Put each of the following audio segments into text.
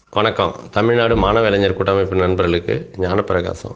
வணக்கம் தமிழ்நாடு மாணவ இளைஞர் கூட்டமைப்பு நண்பர்களுக்கு ஞானப்பிரகாசம்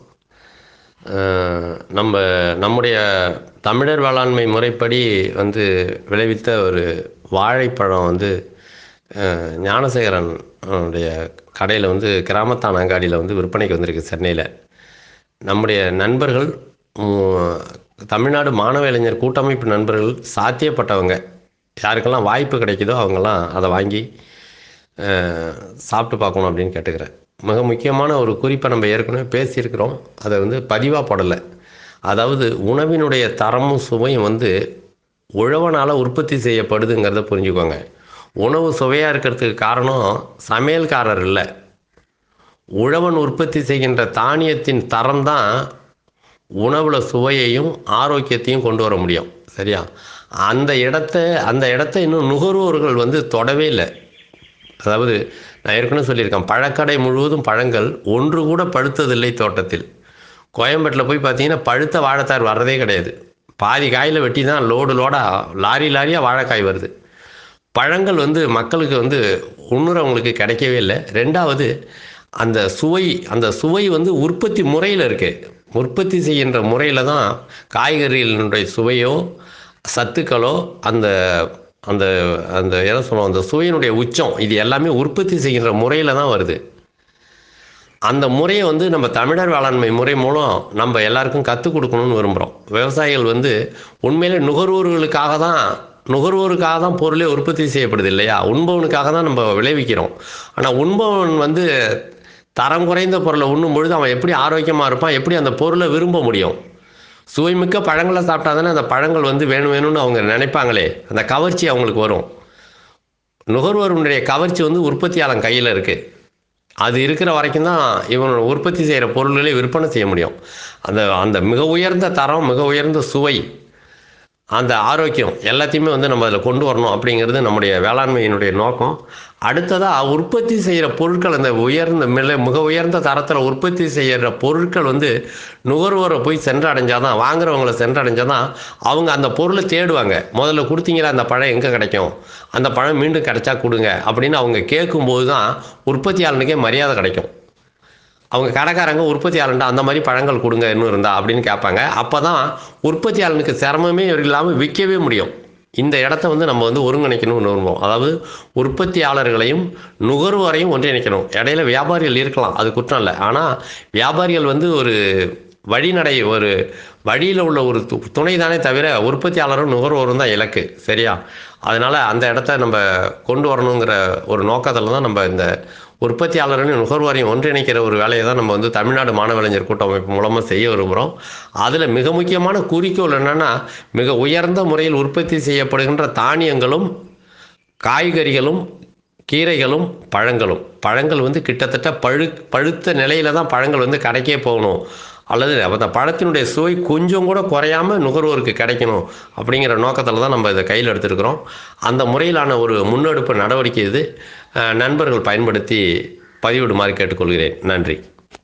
அஹ், நம்ம நம்முடைய தமிழர் வேளாண்மை முறைப்படி வந்து விளைவித்த ஒரு வாழைப்பழம் வந்து அஹ், ஞானசேகரன் உடைய கடையில் வந்து கிராமத்தான் அங்காடியில் வந்து விற்பனைக்கு வந்திருக்கு சென்னையில் நம்முடைய நண்பர்கள் உம், தமிழ்நாடு மாணவ இளைஞர் கூட்டமைப்பு நண்பர்கள் சாத்தியப்பட்டவங்க யாருக்கெல்லாம் வாய்ப்பு கிடைக்குதோ அவங்கெல்லாம் அதை வாங்கி அஹ், சாப்பிட்டு பார்க்கணும் அப்படின்னு கேட்டுக்கிறேன் மிக முக்கியமான ஒரு குறிப்பை நம்ம ஏற்கனவே பேசியிருக்கிறோம் அதை வந்து பதிவாக போடலை அதாவது உணவினுடைய தரமும் சுவையும் வந்து உழவனால் உற்பத்தி செய்யப்படுதுங்கிறத புரிஞ்சுக்கோங்க உணவு சுவையாக இருக்கிறதுக்கு காரணம் சமையல்காரர் இல்லை உழவன் உற்பத்தி செய்கின்ற தானியத்தின் தரம் தான் உணவில் சுவையையும் ஆரோக்கியத்தையும் கொண்டு வர முடியும் சரியா அந்த இடத்த அந்த இடத்த இன்னும் நுகர்வோர்கள் வந்து தொடவே இல்லை அதாவது நான் ஏற்கனவே சொல்லியிருக்கேன் பழக்கடை முழுவதும் பழங்கள் ஒன்று கூட பழுத்ததில்லை தோட்டத்தில் கோயம்பேட்டில் போய் பார்த்தீங்கன்னா பழுத்த வாழைத்தார் வர்றதே கிடையாது பாதி காயில் வெட்டி தான் லோடு லோடாக லாரி லாரியாக வாழைக்காய் வருது பழங்கள் வந்து மக்களுக்கு வந்து உண்ணுறவங்களுக்கு கிடைக்கவே இல்லை ரெண்டாவது அந்த சுவை அந்த சுவை வந்து உற்பத்தி முறையில் இருக்குது உற்பத்தி செய்கின்ற முறையில் தான் காய்கறிகளினுடைய சுவையோ சத்துக்களோ அந்த அந்த அந்த என்ன சொல்லுவோம் அந்த சுவையினுடைய உச்சம் இது எல்லாமே உற்பத்தி செய்கின்ற முறையில் தான் வருது அந்த முறையை வந்து நம்ம தமிழர் வேளாண்மை முறை மூலம் நம்ம எல்லாருக்கும் கற்றுக் கொடுக்கணும்னு விரும்புகிறோம் விவசாயிகள் வந்து உண்மையிலே நுகர்வோர்களுக்காக தான் நுகர்வோருக்காக தான் பொருளே உற்பத்தி செய்யப்படுது இல்லையா உண்பவனுக்காக தான் நம்ம விளைவிக்கிறோம் ஆனால் உண்பவன் வந்து தரம் குறைந்த பொருளை உண்ணும் பொழுது அவன் எப்படி ஆரோக்கியமாக இருப்பான் எப்படி அந்த பொருளை விரும்ப முடியும் சுவைமிக்க பழங்களை சாப்பிட்டா தானே அந்த பழங்கள் வந்து வேணும் வேணும்னு அவங்க நினைப்பாங்களே அந்த கவர்ச்சி அவங்களுக்கு வரும் நுகர்வோருடைய கவர்ச்சி வந்து உற்பத்தியாளன் கையில் இருக்குது அது இருக்கிற வரைக்கும் தான் இவன் உற்பத்தி செய்கிற பொருள்களை விற்பனை செய்ய முடியும் அந்த அந்த மிக உயர்ந்த தரம் மிக உயர்ந்த சுவை அந்த ஆரோக்கியம் எல்லாத்தையுமே வந்து நம்ம அதில் கொண்டு வரணும் அப்படிங்கிறது நம்முடைய வேளாண்மையினுடைய நோக்கம் அடுத்ததாக உற்பத்தி செய்கிற பொருட்கள் அந்த உயர்ந்த மிக மிக உயர்ந்த தரத்தில் உற்பத்தி செய்கிற பொருட்கள் வந்து நுகர்வோரை போய் சென்றடைஞ்சாதான் வாங்குறவங்களை சென்றடைஞ்சாதான் அவங்க அந்த பொருளை தேடுவாங்க முதல்ல கொடுத்தீங்களா அந்த பழம் எங்கே கிடைக்கும் அந்த பழம் மீண்டும் கிடைச்சா கொடுங்க அப்படின்னு அவங்க கேட்கும்போது தான் உற்பத்தியாளனுக்கே மரியாதை கிடைக்கும் அவங்க கடைக்காரங்க உற்பத்தியாளன்ட்ட அந்த மாதிரி பழங்கள் கொடுங்க இன்னும் இருந்தா அப்படின்னு கேட்பாங்க அப்போ தான் உற்பத்தியாளனுக்கு சிரமமே இல்லாமல் விற்கவே முடியும் இந்த இடத்த வந்து நம்ம வந்து ஒருங்கிணைக்கணும்னு விரும்புவோம் அதாவது உற்பத்தியாளர்களையும் நுகர்வோரையும் ஒன்றிணைக்கணும் இடையில வியாபாரிகள் இருக்கலாம் அது குற்றம் இல்லை ஆனால் வியாபாரிகள் வந்து ஒரு வழிநடை ஒரு வழியில் உள்ள ஒரு து- துணை தானே தவிர உற்பத்தியாளரும் நுகர்வோரும் தான் இலக்கு சரியா அதனால் அந்த இடத்த நம்ம கொண்டு வரணுங்கிற ஒரு நோக்கத்தில் தான் நம்ம இந்த உற்பத்தியாளரையும் நுகர்வோரையும் ஒன்றிணைக்கிற ஒரு வேலையை தான் நம்ம வந்து தமிழ்நாடு மாணவ இளைஞர் கூட்டமைப்பு மூலமாக செய்ய விரும்புகிறோம் அதில் மிக முக்கியமான குறிக்கோள் என்னென்னா மிக உயர்ந்த முறையில் உற்பத்தி செய்யப்படுகின்ற தானியங்களும் காய்கறிகளும் கீரைகளும் பழங்களும் பழங்கள் வந்து கிட்டத்தட்ட பழு பழுத்த நிலையில தான் பழங்கள் வந்து கடைக்கே போகணும் அல்லது அந்த பழத்தினுடைய சுவை கொஞ்சம் கூட குறையாம நுகர்வோருக்கு கிடைக்கணும் அப்படிங்கிற நோக்கத்தில் தான் நம்ம இதை கையில் எடுத்திருக்கிறோம் அந்த முறையிலான ஒரு முன்னெடுப்பு நடவடிக்கை இது அஹ், நண்பர்கள் பயன்படுத்தி பதிவிடுமாறு கேட்டுக்கொள்கிறேன் நன்றி